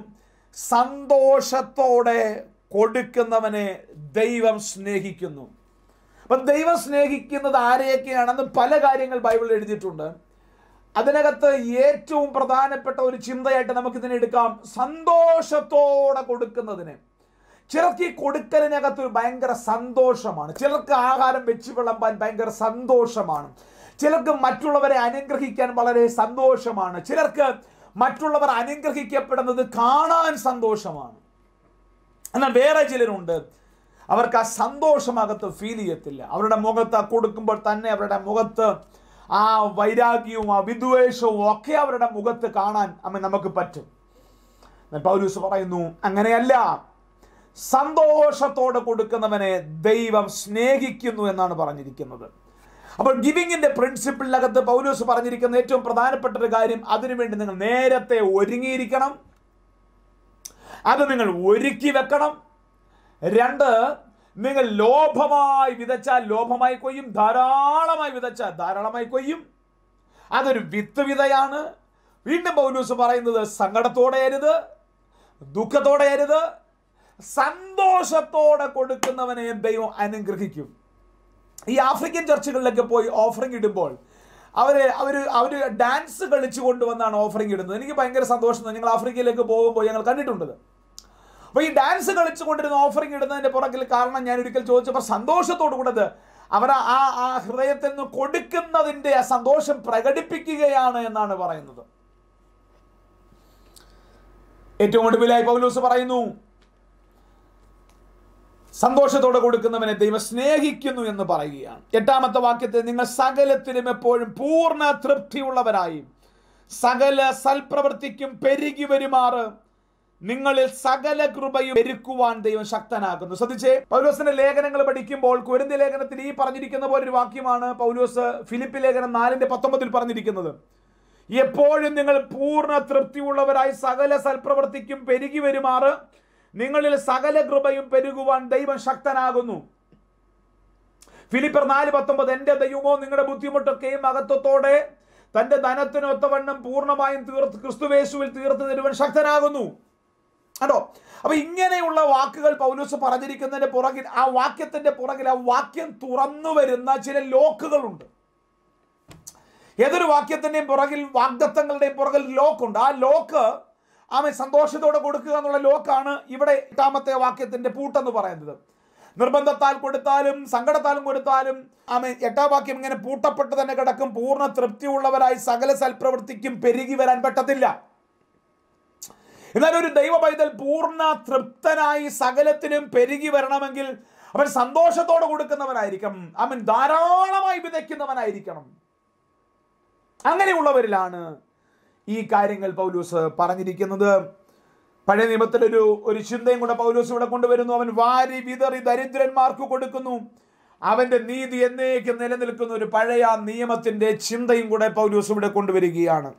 സന്തോഷത്തോടെ കൊടുക്കുന്നവനെ ദൈവം സ്നേഹിക്കുന്നു അപ്പം ദൈവം സ്നേഹിക്കുന്നത് ആരെയൊക്കെയാണെന്ന് പല കാര്യങ്ങൾ ബൈബിളിൽ എഴുതിയിട്ടുണ്ട് അതിനകത്ത് ഏറ്റവും പ്രധാനപ്പെട്ട ഒരു ചിന്തയായിട്ട് നമുക്ക് ഇതിനെ എടുക്കാം സന്തോഷത്തോടെ കൊടുക്കുന്നതിന് ചിലർക്ക് ഈ കൊടുക്കലിനകത്ത് ഒരു ഭയങ്കര സന്തോഷമാണ് ചിലർക്ക് ആഹാരം വെച്ച് വിളമ്പാൻ ഭയങ്കര സന്തോഷമാണ് ചിലർക്ക് മറ്റുള്ളവരെ അനുഗ്രഹിക്കാൻ വളരെ സന്തോഷമാണ് ചിലർക്ക് മറ്റുള്ളവർ അനുഗ്രഹിക്കപ്പെടുന്നത് കാണാൻ സന്തോഷമാണ് എന്നാൽ വേറെ ചിലരുണ്ട് അവർക്ക് ആ സന്തോഷമകത്ത് ഫീൽ ചെയ്യത്തില്ല അവരുടെ മുഖത്ത് ആ കൊടുക്കുമ്പോൾ തന്നെ അവരുടെ മുഖത്ത് ആ വൈരാഗ്യവും ആ വിദ്വേഷവും ഒക്കെ അവരുടെ മുഖത്ത് കാണാൻ അമ്മ നമുക്ക് പറ്റും എന്നാൽ പൗലൂസ് പറയുന്നു അങ്ങനെയല്ല സന്തോഷത്തോടെ കൊടുക്കുന്നവനെ ദൈവം സ്നേഹിക്കുന്നു എന്നാണ് പറഞ്ഞിരിക്കുന്നത് അപ്പോൾ ഗിവിങ്ങിന്റെ പ്രിൻസിപ്പിളിനകത്ത് പൗലൂസ് പറഞ്ഞിരിക്കുന്ന ഏറ്റവും പ്രധാനപ്പെട്ട ഒരു കാര്യം അതിനുവേണ്ടി നിങ്ങൾ നേരത്തെ ഒരുങ്ങിയിരിക്കണം അത് നിങ്ങൾ ഒരുക്കി വെക്കണം രണ്ട് നിങ്ങൾ ലോഭമായി വിതച്ചാൽ ലോഭമായി കൊയ്യും ധാരാളമായി വിതച്ചാൽ ധാരാളമായി കൊയ്യും അതൊരു വിത്ത് വിതയാണ് വീണ്ടും പൗലൂസ് പറയുന്നത് സങ്കടത്തോടെ അരുത് ദുഃഖത്തോടെ അരുത് സന്തോഷത്തോടെ കൊടുക്കുന്നവനെ ദൈവം അനുഗ്രഹിക്കും ഈ ആഫ്രിക്കൻ ചർച്ചുകളിലൊക്കെ പോയി ഓഫറിംഗ് ഇടുമ്പോൾ അവര് അവര് അവര് ഡാൻസ് കളിച്ചു കൊണ്ടുവന്നാണ് ഓഫറിംഗ് ഇടുന്നത് എനിക്ക് ഭയങ്കര സന്തോഷം തോന്നി. ഞങ്ങൾ ആഫ്രിക്കയിലേക്ക് പോകുമ്പോൾ ഞങ്ങൾ കണ്ടിട്ടുണ്ട് അപ്പൊ ഈ ഡാൻസ് കളിച്ചു കൊണ്ടിരുന്ന ഓഫറിംഗ് ഇടുന്നതിന്റെ പുറകിൽ കാരണം ഞാൻ ഒരിക്കൽ ചോദിച്ചപ്പോൾ സന്തോഷത്തോടു കൂടത് അവർ ആ ആ ഹൃദയത്തിൽ നിന്ന് കൊടുക്കുന്നതിന്റെ ആ സന്തോഷം പ്രകടിപ്പിക്കുകയാണ് എന്നാണ് പറയുന്നത് ഏറ്റവും ഒടുവിലായി പൗലൂസ് പറയുന്നു സന്തോഷത്തോടെ കൊടുക്കുന്നവനെ ദൈവം സ്നേഹിക്കുന്നു എന്ന് പറയുകയാണ് എട്ടാമത്തെ വാക്യത്തിൽ നിങ്ങൾ സകലത്തിലും എപ്പോഴും പൂർണ്ണ തൃപ്തിയുള്ളവരായി സകല സൽപ്രവൃത്തിക്കും പെരുകി വരുമാറ് നിങ്ങളിൽ സകല കൃപയും പെരുക്കുവാൻ ദൈവം ശക്തനാക്കുന്നു ശ്രദ്ധിച്ചേ പൗലോസിന്റെ ലേഖനങ്ങൾ പഠിക്കുമ്പോൾ കുരുന്തി ലേഖനത്തിൽ ഈ പറഞ്ഞിരിക്കുന്ന പോലെ ഒരു വാക്യമാണ് പൗലോസ് ഫിലിപ്പ് ലേഖനം നാലിന്റെ പത്തൊമ്പതിൽ പറഞ്ഞിരിക്കുന്നത് എപ്പോഴും നിങ്ങൾ പൂർണ്ണ തൃപ്തിയുള്ളവരായി സകല സൽപ്രവൃത്തിക്കും പെരുകി വരുമാറ് നിങ്ങളിൽ സകല കൃപയും പെരുകുവാൻ ദൈവം ശക്തനാകുന്നു ഫിലിപ്പർ നാല് പത്തൊമ്പത് എന്റെ ദൈവമോ നിങ്ങളുടെ ബുദ്ധിമുട്ടൊക്കെയും മഹത്വത്തോടെ തന്റെ ധനത്തിനൊത്തവണ്ണം പൂർണ്ണമായും തീർത്ത് ക്രിസ്തുവേശുവിൽ തീർത്ത് തരുവാൻ ശക്തനാകുന്നു കേട്ടോ അപ്പൊ ഇങ്ങനെയുള്ള വാക്കുകൾ പൗലൂസ് പറഞ്ഞിരിക്കുന്നതിന്റെ പുറകിൽ ആ വാക്യത്തിന്റെ പുറകിൽ ആ വാക്യം തുറന്നു വരുന്ന ചില ലോക്കുകളുണ്ട് ഏതൊരു വാക്യത്തിന്റെയും പുറകിൽ വാഗ്ദത്തങ്ങളുടെയും പുറകിൽ ലോക്കുണ്ട് ആ ലോക്ക് അവൻ സന്തോഷത്തോടെ കൊടുക്കുക എന്നുള്ള ലോക്കാണ് ഇവിടെ എട്ടാമത്തെ വാക്യത്തിന്റെ പൂട്ടെന്ന് പറയുന്നത് നിർബന്ധത്താൽ കൊടുത്താലും സങ്കടത്താലും കൊടുത്താലും ആമേ എട്ടാം വാക്യം ഇങ്ങനെ പൂട്ടപ്പെട്ട് തന്നെ കിടക്കും പൂർണ്ണ തൃപ്തിയുള്ളവരായി സകല സൽപ്രവൃത്തിക്കും പെരുകി വരാൻ പറ്റത്തില്ല എന്നാൽ ഒരു ദൈവ പൈതൽ പൂർണ്ണ തൃപ്തനായി സകലത്തിനും പെരുകി വരണമെങ്കിൽ അവൻ സന്തോഷത്തോടെ കൊടുക്കുന്നവനായിരിക്കണം അവൻ ധാരാളമായി വിതയ്ക്കുന്നവനായിരിക്കണം അങ്ങനെയുള്ളവരിലാണ് ഈ കാര്യങ്ങൾ പൗലൂസ് പറഞ്ഞിരിക്കുന്നത് പഴയ നിയമത്തിലൊരു ഒരു ചിന്തയും കൂടെ പൗലൂസ് ഇവിടെ കൊണ്ടുവരുന്നു അവൻ വാരി വിതറി ദരിദ്രന്മാർക്ക് കൊടുക്കുന്നു അവന്റെ നീതി എന്നേക്കും നിലനിൽക്കുന്ന ഒരു പഴയ നിയമത്തിന്റെ ചിന്തയും കൂടെ പൗലൂസ് ഇവിടെ കൊണ്ടുവരികയാണ്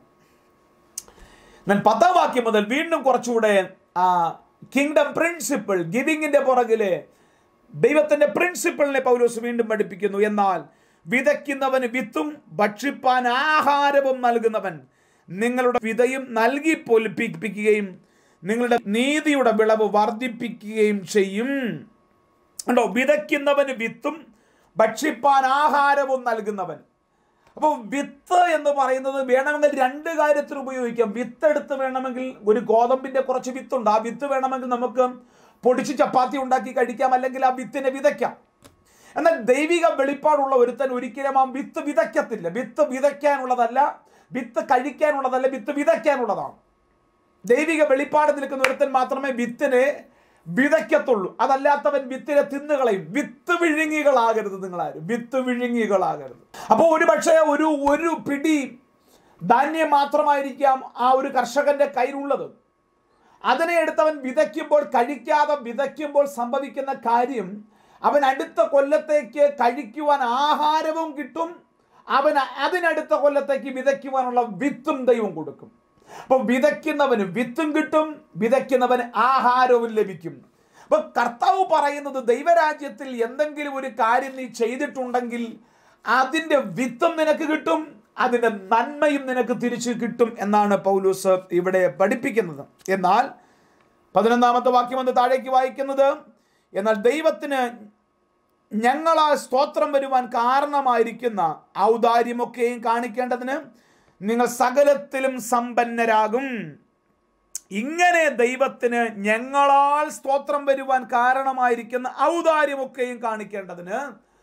എന്നാൽ പത്താം വാക്യം മുതൽ വീണ്ടും കുറച്ചുകൂടെ ആ കിങ്ഡം പ്രിൻസിപ്പിൾ ഗിവിങ്ങിന്റെ പുറകിലെ ദൈവത്തിന്റെ പ്രിൻസിപ്പിളിനെ പൗലോസ് വീണ്ടും പഠിപ്പിക്കുന്നു എന്നാൽ വിതയ്ക്കുന്നവന് വിത്തും ഭക്ഷിപ്പാൻ ആഹാരവും നൽകുന്നവൻ നിങ്ങളുടെ വിതയും നൽകി പൊലിപ്പിക്കുകയും നിങ്ങളുടെ നീതിയുടെ വിളവ് വർദ്ധിപ്പിക്കുകയും ചെയ്യും ഉണ്ടോ വിതയ്ക്കുന്നവന് വിത്തും ഭക്ഷിപ്പാൻ ആഹാരവും നൽകുന്നവൻ അപ്പോൾ വിത്ത് എന്ന് പറയുന്നത് വേണമെങ്കിൽ രണ്ട് കാര്യത്തിൽ ഉപയോഗിക്കാം വിത്ത് എടുത്ത് വേണമെങ്കിൽ ഒരു ഗോതമ്പിന്റെ കുറച്ച് വിത്തുണ്ട് ആ വിത്ത് വേണമെങ്കിൽ നമുക്ക് പൊടിച്ച് ചപ്പാത്തി ഉണ്ടാക്കി കഴിക്കാം അല്ലെങ്കിൽ ആ വിത്തിനെ വിതയ്ക്കാം എന്നാൽ ദൈവിക വെളിപ്പാടുള്ള ഒരുത്തൻ ഒരിക്കലും ആ വിത്ത് വിതയ്ക്കത്തില്ല വിത്ത് വിതയ്ക്കാനുള്ളതല്ല വിത്ത് കഴിക്കാനുള്ളതല്ല വിത്ത് വിതയ്ക്കാനുള്ളതാണ് ദൈവിക വെളിപ്പാട് നിൽക്കുന്ന ഒരുത്തൻ മാത്രമേ വിത്തിനെ വിതയ്ക്കത്തുള്ളൂ അതല്ലാത്തവൻ വിത്തിനെ തിന്നുകളയും വിത്ത് വിഴുങ്ങികളാകരുത് നിങ്ങളാരും വിത്ത് വിഴുങ്ങികളാകരുത് അപ്പോൾ ഒരു പക്ഷേ ഒരു ഒരു പിടി ധാന്യം മാത്രമായിരിക്കാം ആ ഒരു കർഷകന്റെ കയ്യിലുള്ളത് അതിനെ എടുത്തവൻ വിതയ്ക്കുമ്പോൾ കഴിക്കാതെ വിതയ്ക്കുമ്പോൾ സംഭവിക്കുന്ന കാര്യം അവൻ അടുത്ത കൊല്ലത്തേക്ക് കഴിക്കുവാൻ ആഹാരവും കിട്ടും അവൻ അതിനടുത്ത കൊല്ലത്തേക്ക് വിതയ്ക്കുവാനുള്ള വിത്തും ദൈവം കൊടുക്കും അപ്പൊ വിതയ്ക്കുന്നവന് വിത്തും കിട്ടും വിതയ്ക്കുന്നവന് ആഹാരവും ലഭിക്കും അപ്പൊ കർത്താവ് പറയുന്നത് ദൈവരാജ്യത്തിൽ എന്തെങ്കിലും ഒരു കാര്യം നീ ചെയ്തിട്ടുണ്ടെങ്കിൽ അതിൻ്റെ വിത്തും നിനക്ക് കിട്ടും അതിൻ്റെ നന്മയും നിനക്ക് തിരിച്ചു കിട്ടും എന്നാണ് പൗലൂസ് ഇവിടെ പഠിപ്പിക്കുന്നത് എന്നാൽ പതിനൊന്നാമത്തെ വാക്യം വന്ന് താഴേക്ക് വായിക്കുന്നത് എന്നാൽ ദൈവത്തിന് ഞങ്ങളാൽ സ്തോത്രം വരുവാൻ കാരണമായിരിക്കുന്ന ഔദാര്യമൊക്കെയും കാണിക്കേണ്ടതിന് നിങ്ങൾ സകലത്തിലും സമ്പന്നരാകും ഇങ്ങനെ ദൈവത്തിന് ഞങ്ങളാൽ സ്തോത്രം വരുവാൻ കാരണമായിരിക്കുന്ന ഔദാര്യമൊക്കെയും കാണിക്കേണ്ടതിന്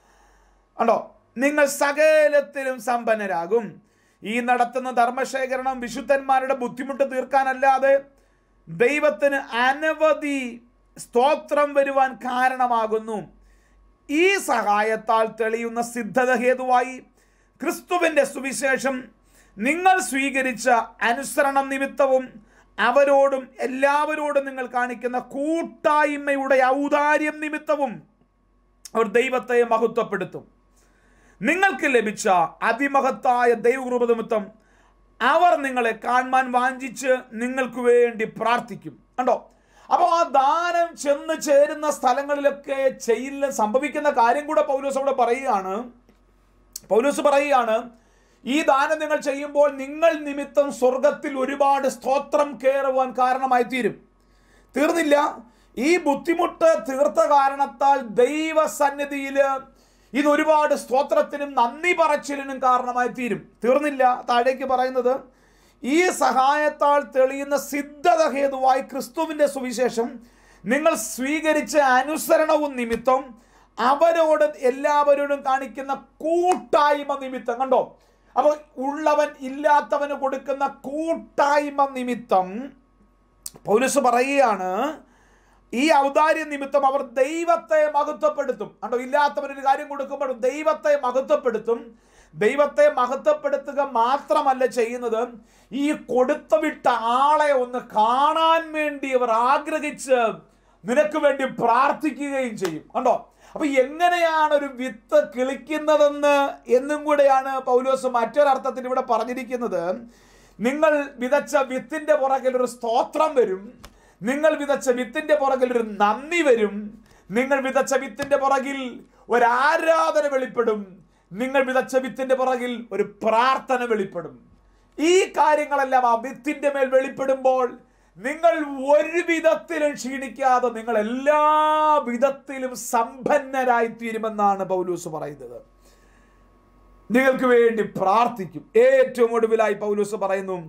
ഉണ്ടോ നിങ്ങൾ സകലത്തിലും സമ്പന്നരാകും ഈ നടത്തുന്ന ധർമ്മശേഖരണം വിശുദ്ധന്മാരുടെ ബുദ്ധിമുട്ട് തീർക്കാനല്ലാതെ ദൈവത്തിന് അനവധി സ്തോത്രം വരുവാൻ കാരണമാകുന്നു ഈ സഹായത്താൽ തെളിയുന്ന സിദ്ധത ഹേതുവായി ക്രിസ്തുവിൻ്റെ സുവിശേഷം നിങ്ങൾ സ്വീകരിച്ച അനുസരണം നിമിത്തവും അവരോടും എല്ലാവരോടും നിങ്ങൾ കാണിക്കുന്ന കൂട്ടായ്മയുടെ ഔദാര്യം നിമിത്തവും അവർ ദൈവത്തെ മഹത്വപ്പെടുത്തും നിങ്ങൾക്ക് ലഭിച്ച അതിമഹത്തായ ദൈവകൃപ നിമിത്തം അവർ നിങ്ങളെ കാണുവാൻ വാഞ്ചിച്ച് നിങ്ങൾക്ക് വേണ്ടി പ്രാർത്ഥിക്കും കണ്ടോ അപ്പോൾ ആ ദാനം ചെന്ന് ചേരുന്ന സ്ഥലങ്ങളിലൊക്കെ ചെയ്യില്ല സംഭവിക്കുന്ന കാര്യം കൂടെ പൗലോസ് അവിടെ പറയുകയാണ് പൗലോസ് പറയുകയാണ് ഈ ദാനം നിങ്ങൾ ചെയ്യുമ്പോൾ നിങ്ങൾ നിമിത്തം സ്വർഗത്തിൽ ഒരുപാട് സ്തോത്രം കയറുവാൻ കാരണമായി തീരും തീർന്നില്ല ഈ ബുദ്ധിമുട്ട് തീർത്ത കാരണത്താൽ ദൈവസന്നിധിയിൽ ഇത് ഒരുപാട് സ്തോത്രത്തിനും നന്ദി പറച്ചിലിനും കാരണമായി തീരും തീർന്നില്ല താഴേക്ക് പറയുന്നത് ഈ സഹായത്താൽ തെളിയുന്ന സിദ്ധത ഹേതുവായി ക്രിസ്തുവിൻ്റെ സുവിശേഷം നിങ്ങൾ സ്വീകരിച്ച അനുസരണവും നിമിത്തം അവരോട് എല്ലാവരോടും കാണിക്കുന്ന കൂട്ടായ്മ നിമിത്തം കണ്ടോ അപ്പോൾ ഉള്ളവൻ ഇല്ലാത്തവന് കൊടുക്കുന്ന കൂട്ടായ്മ നിമിത്തം പൗലസ് പറയുകയാണ് ഈ ഔദാര്യ നിമിത്തം അവർ ദൈവത്തെ മഹത്വപ്പെടുത്തും കണ്ടോ ഇല്ലാത്തവനൊരു കാര്യം കൊടുക്കുമ്പോൾ ദൈവത്തെ മഹത്വപ്പെടുത്തും ദൈവത്തെ മഹത്വപ്പെടുത്തുക മാത്രമല്ല ചെയ്യുന്നത് ഈ കൊടുത്തു വിട്ട ആളെ ഒന്ന് കാണാൻ വേണ്ടി അവർ ആഗ്രഹിച്ച് നിനക്ക് വേണ്ടി പ്രാർത്ഥിക്കുകയും ചെയ്യും കണ്ടോ അപ്പൊ എങ്ങനെയാണ് ഒരു വിത്ത് കിളിക്കുന്നതെന്ന് എന്നും കൂടെയാണ് പൗലോസ് മറ്റൊരർത്ഥത്തിൽ ഇവിടെ പറഞ്ഞിരിക്കുന്നത് നിങ്ങൾ വിതച്ച വിത്തിന്റെ പുറകിൽ ഒരു സ്തോത്രം വരും നിങ്ങൾ വിതച്ച വിത്തിന്റെ പുറകിൽ ഒരു നന്ദി വരും നിങ്ങൾ വിതച്ച വിത്തിന്റെ പുറകിൽ ഒരു ആരാധന വെളിപ്പെടും നിങ്ങൾ വിതച്ച വിത്തിന്റെ പുറകിൽ ഒരു പ്രാർത്ഥന വെളിപ്പെടും ഈ കാര്യങ്ങളെല്ലാം ആ വിത്തിന്റെ മേൽ വെളിപ്പെടുമ്പോൾ നിങ്ങൾ ഒരു വിധത്തിലും ക്ഷീണിക്കാതെ നിങ്ങൾ എല്ലാ വിധത്തിലും സമ്പന്നരായി തീരുമെന്നാണ് പൗലൂസ് പറയുന്നത് നിങ്ങൾക്ക് വേണ്ടി പ്രാർത്ഥിക്കും ഏറ്റവും ഒടുവിലായി പൗലൂസ് പറയുന്നു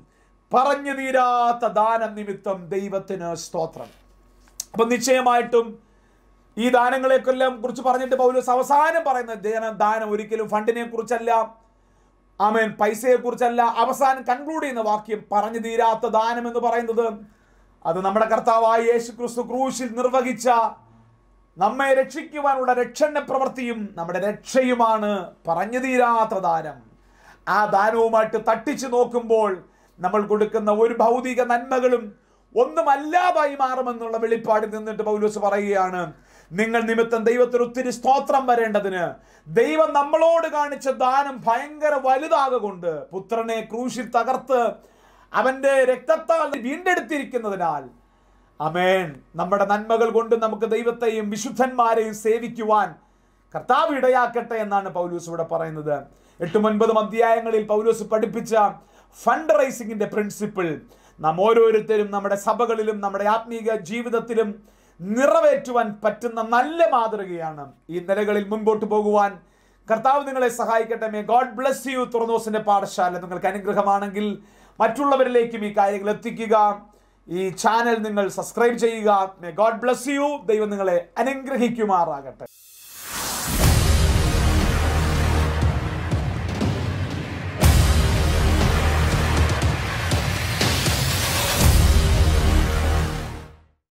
പറഞ്ഞു തീരാത്ത ദാനം നിമിത്തം ദൈവത്തിന് സ്തോത്രം അപ്പൊ നിശ്ചയമായിട്ടും ഈ ദാനങ്ങളെക്കെല്ലാം കുറിച്ച് പറഞ്ഞിട്ട് പൗലോസ് അവസാനം പറയുന്ന ദാനം ദാനം ഒരിക്കലും ഫണ്ടിനെ കുറിച്ചല്ല ആമേൻ പൈസയെ കുറിച്ചല്ല അവസാനം കൺക്ലൂഡ് ചെയ്യുന്ന വാക്യം പറഞ്ഞു തീരാത്ത ദാനം എന്ന് പറയുന്നത് അത് നമ്മുടെ കർത്താവായ യേശു ക്രിസ്തു ക്രൂശിൽ നിർവഹിച്ച നമ്മെ രക്ഷിക്കുവാനുള്ള രക്ഷണ പ്രവൃത്തിയും നമ്മുടെ രക്ഷയുമാണ് പറഞ്ഞു തീരാത്ത ദാനം ആ ദാനവുമായിട്ട് തട്ടിച്ചു നോക്കുമ്പോൾ നമ്മൾ കൊടുക്കുന്ന ഒരു ഭൗതിക നന്മകളും ഒന്നുമല്ലാതായി മാറുമെന്നുള്ള വെളിപ്പാടിൽ നിന്നിട്ട് പൗലോസ് പറയുകയാണ് നിങ്ങൾ നിമിത്തം ദൈവത്തിന് ഒത്തിരി സ്തോത്രം വരേണ്ടതിന് ദൈവം നമ്മളോട് കാണിച്ച ദാനം ഭയങ്കര വലുതാകൊണ്ട് പുത്രനെ ക്രൂശിൽ തകർത്ത് അവന്റെ രക്തത്താൽ വീണ്ടെടുത്തിരിക്കുന്നതിനാൽ അമേൻ നമ്മുടെ നന്മകൾ കൊണ്ട് നമുക്ക് ദൈവത്തെയും വിശുദ്ധന്മാരെയും സേവിക്കുവാൻ കർത്താവ് ഇടയാക്കട്ടെ എന്നാണ് പൗലൂസ് ഇവിടെ പറയുന്നത് എട്ടും ഒൻപതും അധ്യായങ്ങളിൽ പൗലൂസ് പഠിപ്പിച്ച ഫണ്ട് റൈസിംഗിന്റെ പ്രിൻസിപ്പിൾ നാം ഓരോരുത്തരും നമ്മുടെ സഭകളിലും നമ്മുടെ ആത്മീക ജീവിതത്തിലും നിറവേറ്റുവാൻ പറ്റുന്ന നല്ല മാതൃകയാണ് ഈ നിലകളിൽ മുൻപോട്ട് പോകുവാൻ കർത്താവ് നിങ്ങളെ സഹായിക്കട്ടെ മേ ഗോഡ് ബ്ലസ് യു തുറന്നോസിന്റെ പാഠശാല നിങ്ങൾക്ക് അനുഗ്രഹമാണെങ്കിൽ മറ്റുള്ളവരിലേക്കും ഈ കാര്യങ്ങൾ എത്തിക്കുക ഈ ചാനൽ നിങ്ങൾ സബ്സ്ക്രൈബ് ചെയ്യുക മേ ഗോഡ് ബ്ലസ് യു ദൈവം നിങ്ങളെ അനുഗ്രഹിക്കുമാറാകട്ടെ